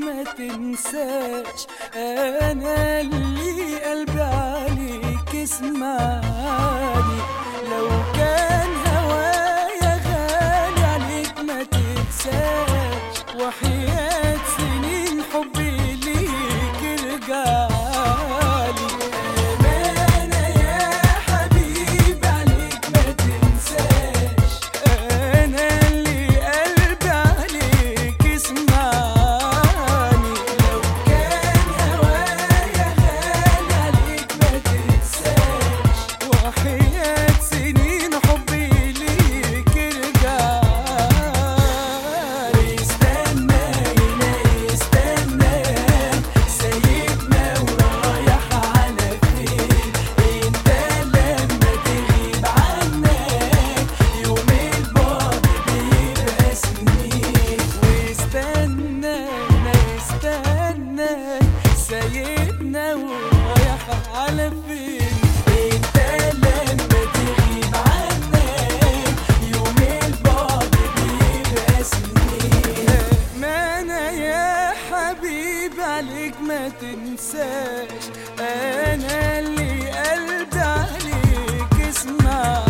ما تنساش انا اللي قلبي عليك اسمعني لو كان هوايا غالي عليك ما تنساش وحياة سنين حبي ليك ارجعلي أمانة يا حبيبي عليك ما تنساش أنا اللي قلبي عليك اسمعني لو كان هوايا غالي عليك ما تنساش وحياة سنين حبي ليك ارجعلي استنى هنا استنى سايبنا ورايح على فين انت لما تغيب عنك يوم البعد بيبقى سنين واستنى استنى سايبنا ورايح على فين انت لما تغيب عنك يوم البعد بيبقى سنين ما انا يا حبيبي عليك ما تنساش انا اللي قلبي عليك اسمعني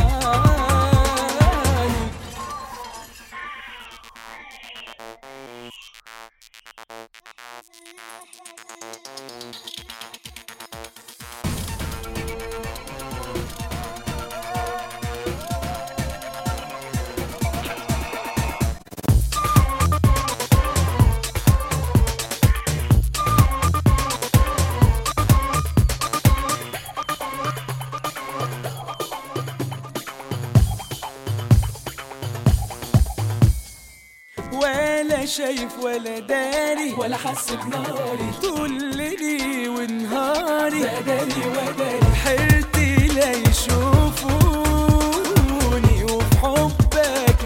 ولا شايف ولا داري ولا حس بناري طول ليلي ونهاري بدالي ودالي حيرتي لا يشوفوني وفي حبك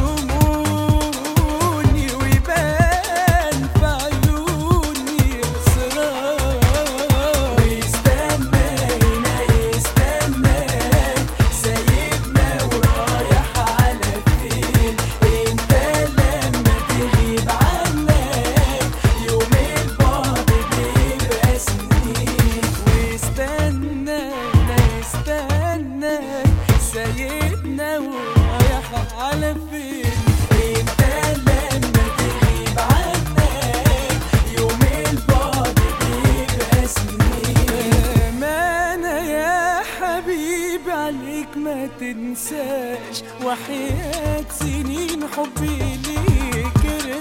يلوموني ويبان في عيوني اسرار ويستنى هنا يستنى سايبنا ورايح على فين انت لما تغيب عنك يوم البعد بيبقى سنين واستنى استنى سايبنا ورايح على فين انت لما تغيب عنك يوم البعد بيبقى سنين ما انا يا حبيبي عليك ما تنساش وحياة سنين حبي ليك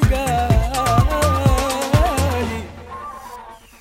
ارجعلي